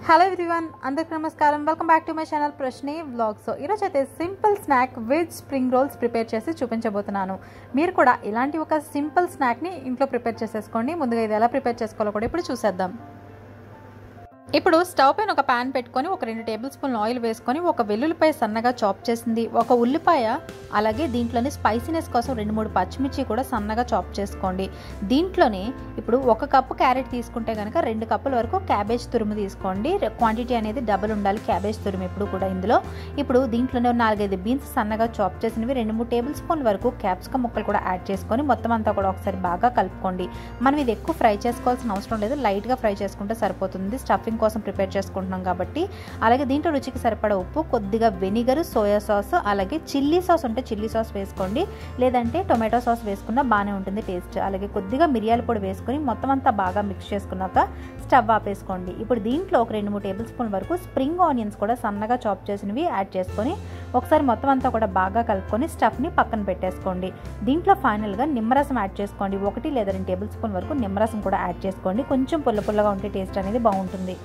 hello everyone అందరికి నమస్కారం welcome back to my channel ప్రశ్నే వ్లాగ్స్ ఈరోజు అయితే simple snack with spring rolls prepare చేసి చూపించబోతున్నాను మీరు కూడా ఇలాంటి ఒక సింపుల్ స్నాక్ని ఇంట్లో ప్రిపేర్ చేసేసుకోండి ముందుగా ఇది ఎలా ప్రిపేర్ చేసుకోవాలో కూడా ఇప్పుడు చూసేద్దాం ఇప్పుడు స్టవ్ పైన ఒక ప్యాన్ పెట్టుకొని ఒక రెండు టేబుల్ స్పూన్ ఆయిల్ వేసుకొని ఒక వెల్లుల్లిపాయ సన్నగా చాప్ చేసింది ఒక ఉల్లిపాయ అలాగే దీంట్లోనే స్పైసీనెస్ కోసం రెండు మూడు పచ్చిమిర్చి కూడా సన్నగా చాప్ చేసుకోండి దీంట్లోనే ఇప్పుడు ఒక కప్పు క్యారెట్ తీసుకుంటే కనుక రెండు కప్పుల వరకు క్యాబేజ్ తురుము తీసుకోండి క్వాంటిటీ అనేది డబుల్ ఉండాలి క్యాబేజ్ తురుము ఇప్పుడు కూడా ఇందులో ఇప్పుడు దీంట్లోనే నాలుగైదు బీన్స్ సన్నగా చాప్ చేసినవి రెండు మూడు టేబుల్ స్పూన్ల వరకు క్యాప్సికమ్ ముక్కలు కూడా యాడ్ చేసుకొని మొత్తం అంతా కూడా ఒకసారి బాగా కలుపుకోండి మనం ఇది ఎక్కువ ఫ్రై చేసుకోవాల్సిన అవసరం లేదు లైట్గా ఫ్రై చేసుకుంటే సరిపోతుంది స్టఫింగ్ కోసం ప్రిపేర్ చేసుకుంటున్నాం కాబట్టి అలాగే దీంట్లో రుచికి సరిపడా ఉప్పు కొద్దిగా వెనిగర్ సోయా సాస్ అలాగే చిల్లీ సాస్ ఉంటే చిల్లీ సాస్ వేసుకోండి లేదంటే టొమాటో సాస్ వేసుకున్నా బాగానే ఉంటుంది టేస్ట్ అలాగే కొద్దిగా మిరియాల పొడి వేసుకొని మొత్తం అంతా బాగా మిక్స్ చేసుకున్నాక స్టవ్ ఆపేసుకోండి ఇప్పుడు దీంట్లో ఒక రెండు మూడు టేబుల్ స్పూన్ వరకు స్ప్రింగ్ ఆనియన్స్ కూడా సన్నగా చాప్ చేసినవి యాడ్ చేసుకొని ఒకసారి మొత్తం అంతా కూడా బాగా కలుపుకొని స్టఫ్ని పక్కన పెట్టేసుకోండి దీంట్లో ఫైనల్గా నిమ్మరసం యాడ్ చేసుకోండి ఒకటి లేదా రెండు టేబుల్ స్పూన్ వరకు నిమ్మరసం కూడా యాడ్ చేసుకోండి కొంచెం పుల్ల పుల్లగా ఉంటే టేస్ట్ అనేది బాగుంటుంది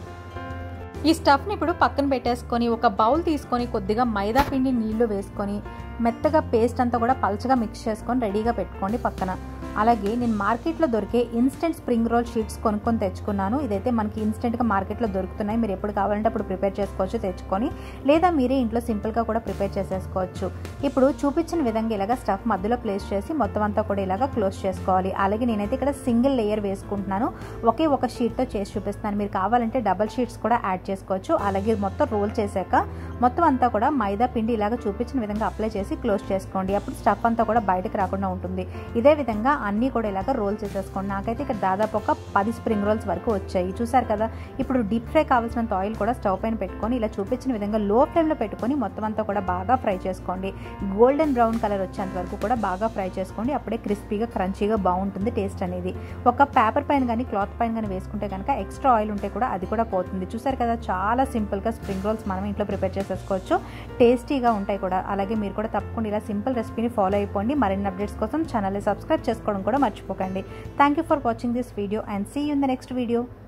ఈ స్టఫ్ని ఇప్పుడు పక్కన పెట్టేసుకొని ఒక బౌల్ తీసుకొని కొద్దిగా మైదా పిండి నీళ్లు వేసుకొని మెత్తగా పేస్ట్ అంతా కూడా పల్చగా మిక్స్ చేసుకొని రెడీగా పెట్టుకోండి పక్కన అలాగే నేను మార్కెట్లో దొరికే ఇన్స్టెంట్ స్ప్రింగ్ రోల్ షీట్స్ కొనుక్కొని తెచ్చుకున్నాను ఇదైతే మనకి ఇన్స్టెంట్గా మార్కెట్లో దొరుకుతున్నాయి మీరు ఎప్పుడు కావాలంటే అప్పుడు ప్రిపేర్ చేసుకోవచ్చు తెచ్చుకొని లేదా మీరే ఇంట్లో సింపుల్గా కూడా ప్రిపేర్ చేసేసుకోవచ్చు ఇప్పుడు చూపించిన విధంగా ఇలాగ స్టఫ్ మధ్యలో ప్లేస్ చేసి మొత్తం అంతా కూడా ఇలాగ క్లోజ్ చేసుకోవాలి అలాగే నేనైతే ఇక్కడ సింగిల్ లేయర్ వేసుకుంటున్నాను ఒకే ఒక షీట్తో చేసి చూపిస్తున్నాను మీరు కావాలంటే డబల్ షీట్స్ కూడా యాడ్ చేసుకోవచ్చు అలాగే మొత్తం రోల్ చేశాక మొత్తం అంతా కూడా మైదా పిండి ఇలాగ చూపించిన విధంగా అప్లై చేసి క్లోజ్ చేసుకోండి అప్పుడు స్టఫ్ అంతా కూడా బయటకు రాకుండా ఉంటుంది ఇదే విధంగా అన్నీ కూడా ఇలాగ రోల్ చేసేసుకోండి నాకైతే ఇక్కడ దాదాపు ఒక పది స్ప్రింగ్ రోల్స్ వరకు వచ్చాయి చూసారు కదా ఇప్పుడు డీప్ ఫ్రై కావాల్సినంత ఆయిల్ కూడా స్టవ్ పైన పెట్టుకొని ఇలా చూపించిన విధంగా లో ఫ్లేమ్లో పెట్టుకొని మొత్తం అంతా కూడా బాగా ఫ్రై చేసుకోండి గోల్డెన్ బ్రౌన్ కలర్ వచ్చేంత వరకు కూడా బాగా ఫ్రై చేసుకోండి అప్పుడే క్రిస్పీగా క్రంచీగా బాగుంటుంది టేస్ట్ అనేది ఒక పేపర్ పైన కానీ క్లాత్ పైన కానీ వేసుకుంటే కనుక ఎక్స్ట్రా ఆయిల్ ఉంటే కూడా అది కూడా పోతుంది చూసారు కదా చాలా సింపుల్గా స్ప్రింగ్ రోల్స్ మనం ఇంట్లో ప్రిపేర్ చేసేసుకోవచ్చు టేస్టీగా ఉంటాయి కూడా అలాగే మీరు కూడా తప్పకుండా ఇలా సింపుల్ రెసిపీని ఫాలో అయిపోండి మరిన్ని అప్డేట్స్ కోసం ఛానల్ని సబ్స్క్రైబ్ చేసుకోవడం కూడా మర్చిపోకండి thank you for watching this video and see you in the next video